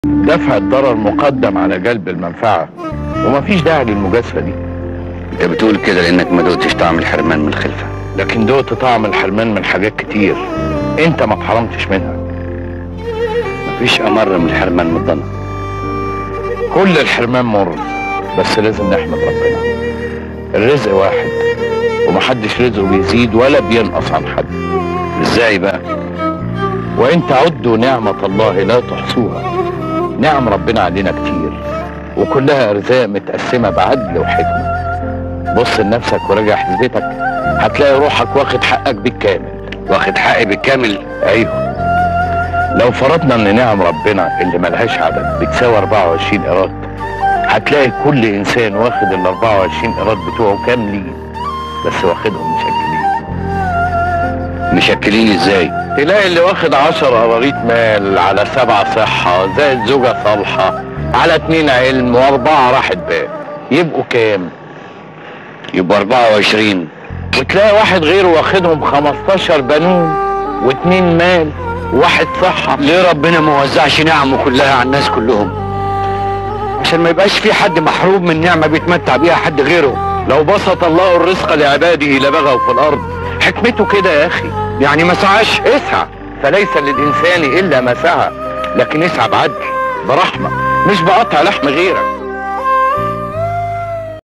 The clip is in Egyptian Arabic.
دفع الضرر مقدم على جلب المنفعة ومفيش داعي للمجازفة دي انت بتقول كده لانك ما دقتش طعم الحرمان من الخلفه لكن دقت طعم الحرمان من حاجات كتير انت ما اتحرمتش منها مفيش امر من الحرمان من الضنا كل الحرمان مر بس لازم نحمد ربنا الرزق واحد ومحدش رزقه بيزيد ولا بينقص عن حد ازاي بقى وان تعدوا نعمة الله لا تحصوها نعم ربنا علينا كتير وكلها ارزاق متقسمة بعدل وحكمة بص لنفسك وراجع حسبتك هتلاقي روحك واخد حقك بالكامل واخد حقي بالكامل ايوه لو فرضنا ان نعم ربنا اللي ملهاش عدد بتساوي 24 ايراد هتلاقي كل انسان واخد ال 24 ايراد بتوعه كاملين بس واخدهم مشكلين مشكلين ازاي تلاقي اللي واخد 10 قراريط مال على سبعة صحة زائد زوجة صالحة على اتنين علم واربعة راحة بال يبقوا كام؟ يبقى 24 وتلاقي واحد غيره واخدهم 15 بنون واتنين مال وواحد صحة ليه ربنا ما وزعش نعمه كلها على الناس كلهم عشان ما يبقاش في حد محروم من نعمه بيتمتع بيها حد غيره لو بسط الله الرزق لعباده لبغوا في الارض حكمته كده يا اخي يعني ما سعاش اسعى فليس للانسان الا ما سعى لكن اسعى بعدل برحمه مش بقطع لحم غيرك